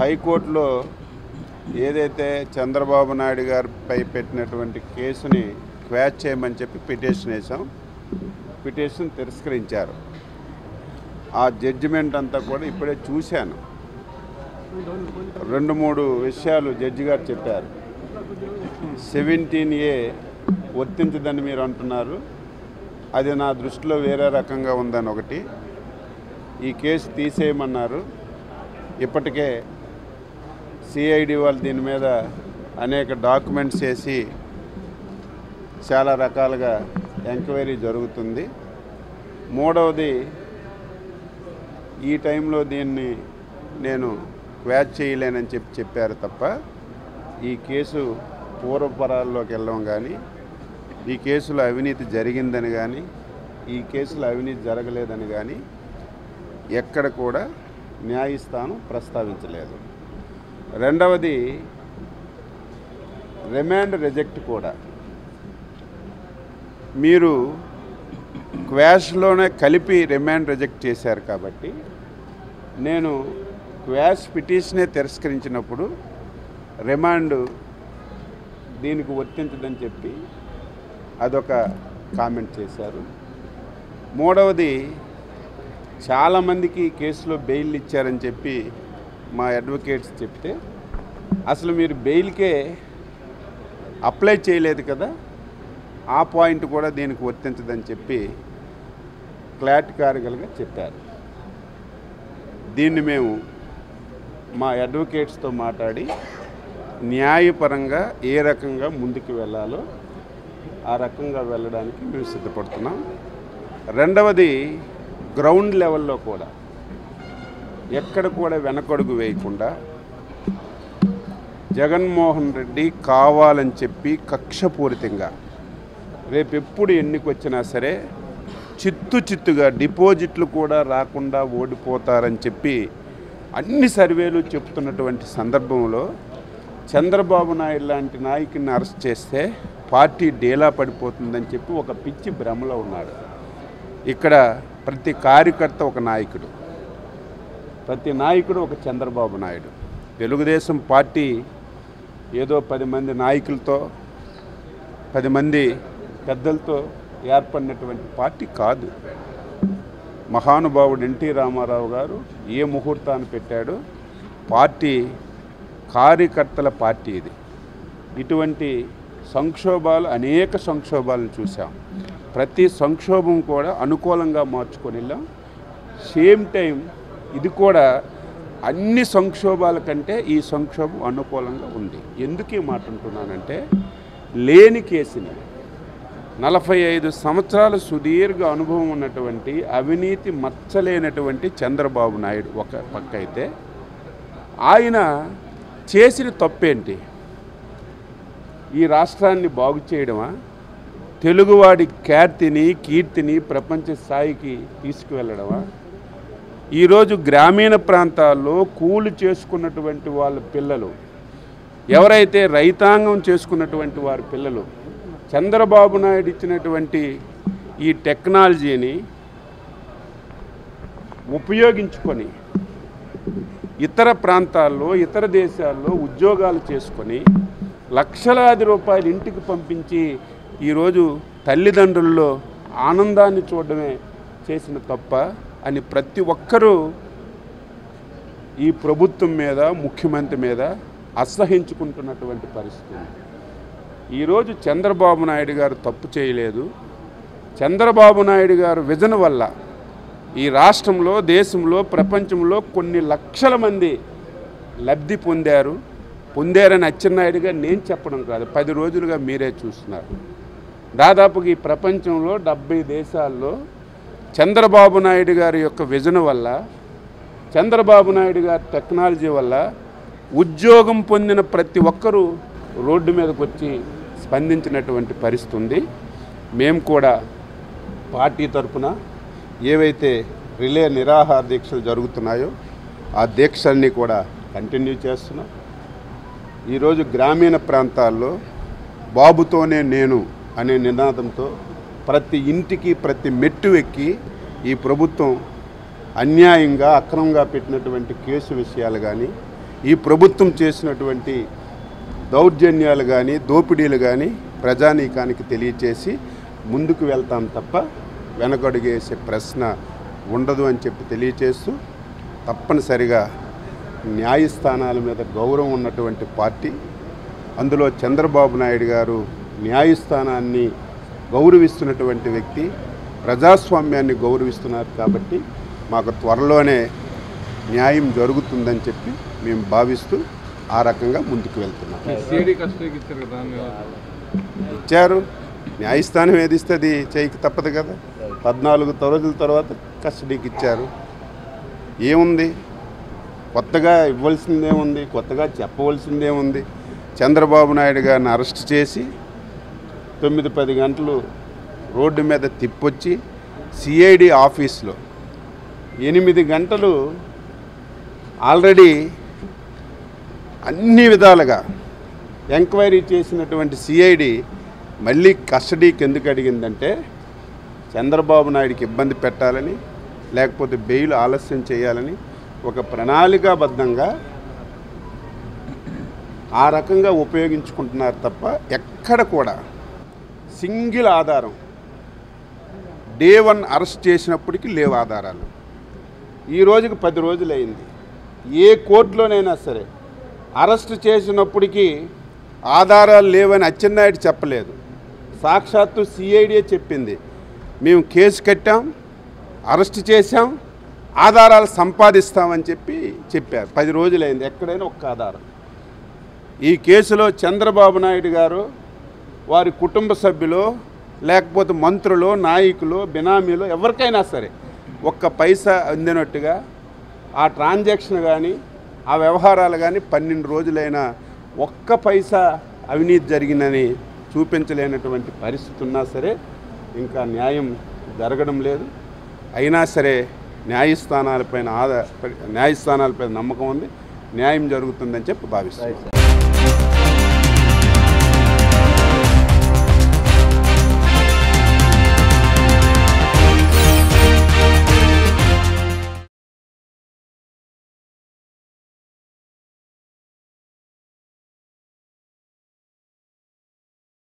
హైకోర్టులో ఏదైతే చంద్రబాబు నాయుడు గారిపై పెట్టినటువంటి కేసుని క్వాచ్ చేయమని చెప్పి పిటిషన్ వేసాం పిటిషన్ తిరస్కరించారు ఆ జడ్జిమెంట్ అంతా కూడా ఇప్పుడే చూశాను రెండు మూడు విషయాలు జడ్జి గారు చెప్పారు సెవెంటీన్ ఏ వర్తించదని మీరు అంటున్నారు అది నా దృష్టిలో వేరే రకంగా ఉందని ఒకటి ఈ కేసు తీసేయమన్నారు ఇప్పటికే సిఐడి వాళ్ళు దీని మీద అనేక డాక్యుమెంట్స్ వేసి చాలా రకాలుగా ఎంక్వైరీ జరుగుతుంది మూడవది ఈ టైంలో దీన్ని నేను క్వాచ్ చేయలేనని చెప్పి చెప్పారు తప్ప ఈ కేసు పూర్వపరాల్లోకి వెళ్ళడం కానీ ఈ కేసులో అవినీతి జరిగిందని కానీ ఈ కేసులో అవినీతి జరగలేదని కానీ ఎక్కడ కూడా న్యాయస్థానం ప్రస్తావించలేదు రెండవది రిమాండ్ రిజెక్ట్ కూడా మీరు క్వాష్లోనే కలిపి రిమాండ్ రిజెక్ట్ చేశారు కాబట్టి నేను క్వాష్ పిటిషనే తిరస్కరించినప్పుడు రిమాండ్ దీనికి వర్తించదని చెప్పి అదొక కామెంట్ చేశారు మూడవది చాలామందికి ఈ కేసులో బెయిల్ ఇచ్చారని చెప్పి మా అడ్వకేట్స్ చెప్తే అసలు మీరు బెయిల్కే అప్లై చేయలేదు కదా ఆ పాయింట్ కూడా దీనికి వర్తించదని చెప్పి క్లారిటికారికల్గా చెప్పారు దీన్ని మేము మా అడ్వకేట్స్తో మాట్లాడి న్యాయపరంగా ఏ రకంగా ముందుకు వెళ్ళాలో ఆ రకంగా వెళ్ళడానికి మేము సిద్ధపడుతున్నాం రెండవది గ్రౌండ్ లెవెల్లో కూడా ఎక్కడ కూడా వెనకడుగు వేయకుండా జగన్మోహన్ రెడ్డి కావాలని చెప్పి కక్షపూరితంగా రేపెప్పుడు ఎన్నికొచ్చినా సరే చిత్తు చిత్తుగా డిపాజిట్లు కూడా రాకుండా ఓడిపోతారని చెప్పి అన్ని సర్వేలు చెప్తున్నటువంటి సందర్భంలో చంద్రబాబు నాయుడు లాంటి నాయకుడిని అరెస్ట్ చేస్తే పార్టీ డేలా పడిపోతుందని చెప్పి ఒక పిచ్చి భ్రమలో ఉన్నాడు ఇక్కడ ప్రతి కార్యకర్త ఒక నాయకుడు ప్రతి నాయకుడు ఒక చంద్రబాబు నాయుడు తెలుగుదేశం పార్టీ ఏదో పది మంది నాయకులతో పది మంది పెద్దలతో ఏర్పడినటువంటి పార్టీ కాదు మహానుభావుడు ఎన్టీ రామారావు గారు ఏ ముహూర్తాన్ని పెట్టాడో పార్టీ కార్యకర్తల పార్టీ ఇది ఇటువంటి సంక్షోభాలు అనేక సంక్షోభాలను చూసాం ప్రతి సంక్షోభం కూడా అనుకూలంగా మార్చుకొని వెళ్ళాం సేమ్ టైం ఇది కూడా అన్ని సంక్షోభాల కంటే ఈ సంక్షోభం అనుకూలంగా ఉంది ఎందుకు ఈ మాట అంటున్నానంటే లేని కేసుని నలభై ఐదు సంవత్సరాల సుదీర్ఘ అనుభవం ఉన్నటువంటి అవినీతి మచ్చలేనటువంటి చంద్రబాబు నాయుడు ఒక పక్క అయితే ఆయన చేసిన తప్పేంటి ఈ రాష్ట్రాన్ని బాగు చేయడమా తెలుగువాడి ఖ్యాతిని కీర్తిని ప్రపంచ స్థాయికి తీసుకువెళ్ళడమా ఈరోజు గ్రామీణ ప్రాంతాల్లో కూలి చేసుకున్నటువంటి వాళ్ళ పిల్లలు ఎవరైతే రైతాంగం చేసుకున్నటువంటి వారి పిల్లలు చంద్రబాబు నాయుడు ఇచ్చినటువంటి ఈ టెక్నాలజీని ఉపయోగించుకొని ఇతర ప్రాంతాల్లో ఇతర దేశాల్లో ఉద్యోగాలు చేసుకొని లక్షలాది రూపాయలు ఇంటికి పంపించి ఈరోజు తల్లిదండ్రుల్లో ఆనందాన్ని చూడడమే చేసిన తప్ప అని ప్రతి ఒక్కరూ ఈ ప్రభుత్వం మీద ముఖ్యమంత్రి మీద అసహించుకుంటున్నటువంటి పరిస్థితి ఉంది. ఈరోజు చంద్రబాబు నాయుడు గారు తప్పు చేయలేదు చంద్రబాబు నాయుడు గారు విజన్ వల్ల ఈ రాష్ట్రంలో దేశంలో ప్రపంచంలో కొన్ని లక్షల మంది లబ్ధి పొందారు పొందారని అచ్చెన్నాయుడుగా నేను చెప్పడం కాదు పది రోజులుగా మీరే చూస్తున్నారు దాదాపుగా ఈ ప్రపంచంలో డెబ్బై దేశాల్లో చంద్రబాబు నాయుడు గారి యొక్క విజన్ వల్ల చంద్రబాబు నాయుడు గారి టెక్నాలజీ వల్ల ఉద్యోగం పొందిన ప్రతి ఒక్కరూ రోడ్డు మీదకి వచ్చి స్పందించినటువంటి పరిస్థితి ఉంది మేము కూడా పార్టీ తరఫున ఏవైతే రిలే నిరాహార దీక్షలు జరుగుతున్నాయో ఆ దీక్షల్ని కూడా కంటిన్యూ చేస్తున్నాం ఈరోజు గ్రామీణ ప్రాంతాల్లో బాబుతోనే నేను అనే నినాదంతో ప్రతి ఇంటికి ప్రతి మెట్టు ఎక్కి ఈ ప్రభుత్వం అన్యాయంగా అక్రమంగా పెట్టినటువంటి కేసు విషయాలు కానీ ఈ ప్రభుత్వం చేసినటువంటి దౌర్జన్యాలు కానీ దోపిడీలు కానీ ప్రజానీకానికి తెలియచేసి ముందుకు వెళ్తాం తప్ప వెనకడుగేసే ప్రశ్న ఉండదు అని చెప్పి తెలియచేస్తూ తప్పనిసరిగా న్యాయస్థానాల మీద గౌరవం ఉన్నటువంటి పార్టీ అందులో చంద్రబాబు నాయుడు గారు న్యాయస్థానాన్ని గౌరవిస్తున్నటువంటి వ్యక్తి ప్రజాస్వామ్యాన్ని గౌరవిస్తున్నారు కాబట్టి మాకు త్వరలోనే న్యాయం జరుగుతుందని చెప్పి మేము భావిస్తూ ఆ రకంగా ముందుకు వెళ్తున్నాం సిఐడి కస్టడీకి ఇచ్చారు కదా దాన్ని ఇచ్చారు న్యాయస్థానం ఏది ఇస్తే అది చేయక తప్పదు కదా పద్నాలుగు రోజుల తర్వాత కస్టడీకి ఇచ్చారు ఏముంది కొత్తగా ఇవ్వాల్సిందేముంది కొత్తగా చెప్పవలసిందేముంది చంద్రబాబు నాయుడు గారిని అరెస్ట్ చేసి తొమ్మిది పది గంటలు రోడ్డు మీద తిప్పొచ్చి సిఐడి ఆఫీస్లో ఎనిమిది గంటలు ఆల్రెడీ అన్ని విధాలుగా ఎంక్వైరీ చేసినటువంటి సిఐడి మళ్ళీ కస్టడీకి ఎందుకు అడిగిందంటే చంద్రబాబు నాయుడికి ఇబ్బంది పెట్టాలని లేకపోతే బెయిల్ ఆలస్యం చేయాలని ఒక ప్రణాళికాబద్ధంగా ఆ రకంగా ఉపయోగించుకుంటున్నారు తప్ప ఎక్కడ కూడా సింగిల్ ఆధారం డే వన్ అరెస్ట్ చేసినప్పటికీ లేవు ఆధారాలు ఈ రోజుకి పది రోజులైంది ఏ కోర్టులోనైనా సరే అరెస్ట్ చేసినప్పటికీ ఆధారాలు లేవని అచ్చెన్నాయుడు చెప్పలేదు సాక్షాత్తు సిఐడియే చెప్పింది మేము కేసు కట్టాం అరెస్ట్ చేశాం ఆధారాలు సంపాదిస్తామని చెప్పి చెప్పారు పది రోజులైంది ఎక్కడైనా ఒక్క ఆధారం ఈ కేసులో చంద్రబాబు నాయుడు గారు వారి కుటుంబ సభ్యులు లేకపోతే మంత్రులు నాయకులు బినామీలు ఎవరికైనా సరే ఒక్క పైసా అందినట్టుగా ఆ ట్రాన్సాక్షన్ కానీ ఆ వ్యవహారాలు కానీ పన్నెండు రోజులైనా ఒక్క పైసా అవినీతి జరిగిందని చూపించలేనటువంటి పరిస్థితి ఉన్నా సరే ఇంకా న్యాయం జరగడం లేదు అయినా సరే న్యాయస్థానాలపైన ఆధార న్యాయస్థానాలపైన నమ్మకం ఉంది న్యాయం జరుగుతుందని చెప్పి భావిస్తాను